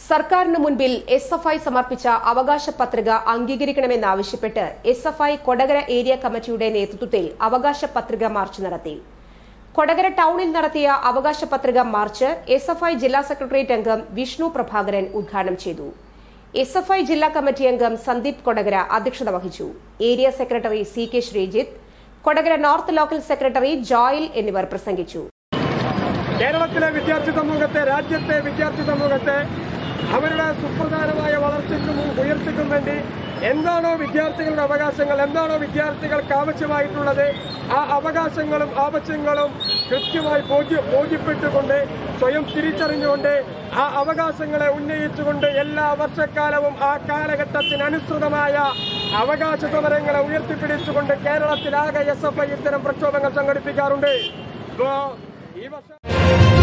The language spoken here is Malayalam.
സർക്കാരിന് മുൻപിൽ എസ് എഫ് ഐ സമർപ്പിച്ച അവകാശ പത്രിക അംഗീകരിക്കണമെന്നാവശ്യപ്പെട്ട് S F I Kodakara area കമ്മിറ്റിയുടെ നേതൃത്വത്തിൽ അവകാശ പത്രിക മാർച്ച് നടത്തി കൊടകര ടൌണിൽ നടത്തിയ അവകാശ പത്രിക മാർച്ച് എസ് എഫ് ഐ ജില്ലാ സെക്രട്ടേറിയറ്റ് അംഗം വിഷ്ണു പ്രഭാകരൻ ഉദ്ഘാടനം ചെയ്തു എസ് എഫ് ഐ ജില്ലാ കമ്മിറ്റി അംഗം സന്ദീപ് കൊടകര അധ്യക്ഷത വഹിച്ചു area secretary C K Sreejith Kodakara north local secretary Joel എന്നിവർ പ്രസംഗിച്ചു കേരളത്തിലെ വിദ്യാർത്ഥി സമൂഹത്തെ രാജ്യത്തെ വിദ്യാർത്ഥി സമൂഹത്തെ അവരുടെ സുപ്രധാനമായ വളർച്ചയ്ക്കും ഉയർച്ചയ്ക്കും വേണ്ടി എന്താണോ വിദ്യാർത്ഥികളുടെ അവകാശങ്ങൾ എന്താണോ വിദ്യാർത്ഥികൾക്ക് ആവശ്യമായിട്ടുള്ളത് ആ അവകാശങ്ങളും ആവശ്യങ്ങളും കൃത്യമായി ബോധ്യ ബോധ്യപ്പെട്ടുകൊണ്ട് സ്വയം തിരിച്ചറിഞ്ഞുകൊണ്ട് ആ അവകാശങ്ങളെ ഉന്നയിച്ചുകൊണ്ട് എല്ലാ വർഷക്കാലവും ആ കാലഘട്ടത്തിനനുസൃതമായ അവകാശ സമരങ്ങളെ ഉയർത്തിപ്പിടിച്ചുകൊണ്ട് കേരളത്തിലാകെ എസ് എഫ് ഐ ഇത്തരം പ്രക്ഷോഭങ്ങൾ സംഘടിപ്പിക്കാറുണ്ട് ഇപ്പോ ഈ വർഷം